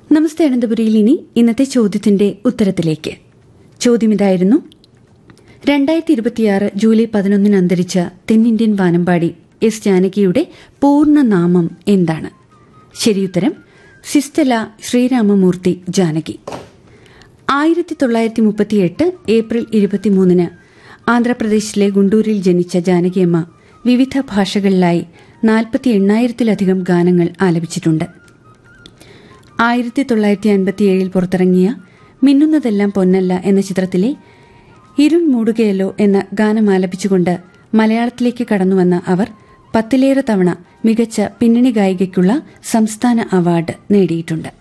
നമസ്തേ അനന്തപുരിയിൽ ഇനി ഇന്നത്തെ ചോദ്യത്തിന്റെ ഉത്തരത്തിലേക്ക് ചോദ്യം ഇതായിരുന്നു രണ്ടായിരത്തി ഇരുപത്തിയാറ് ജൂലൈ പതിനൊന്നിന് അന്തരിച്ച തെന്നിന്ത്യൻ വാനമ്പാടി എസ് ജാനകിയുടെ പൂർണ്ണനാമം എന്താണ് ശരിയുത്തരം സിസ്റ്റല ശ്രീരാമമൂർത്തി ജാനകി ആയിരത്തി തൊള്ളായിരത്തി മുപ്പത്തിയെട്ട് ഏപ്രിൽ ഇരുപത്തിമൂന്നിന് ആന്ധ്രാപ്രദേശിലെ ഗുണ്ടൂരിൽ ജനിച്ച ജാനകിയമ്മ വിവിധ ഭാഷകളിലായി നാൽപ്പത്തി എണ്ണായിരത്തിലധികം ഗാനങ്ങൾ ആലപിച്ചിട്ടുണ്ട് ആയിരത്തി തൊള്ളായിരത്തി അൻപത്തിയേഴിൽ പുറത്തിറങ്ങിയ മിന്നുന്നതെല്ലാം പൊന്നല്ല എന്ന ചിത്രത്തിലെ ഇരുൺ മൂടുകയല്ലോ എന്ന ഗാനം ആലപിച്ചുകൊണ്ട് മലയാളത്തിലേക്ക് കടന്നുവന്ന അവർ പത്തിലേറെ തവണ മികച്ച പിന്നണി ഗായികയ്ക്കുള്ള സംസ്ഥാന അവാർഡ് നേടിയിട്ടുണ്ട്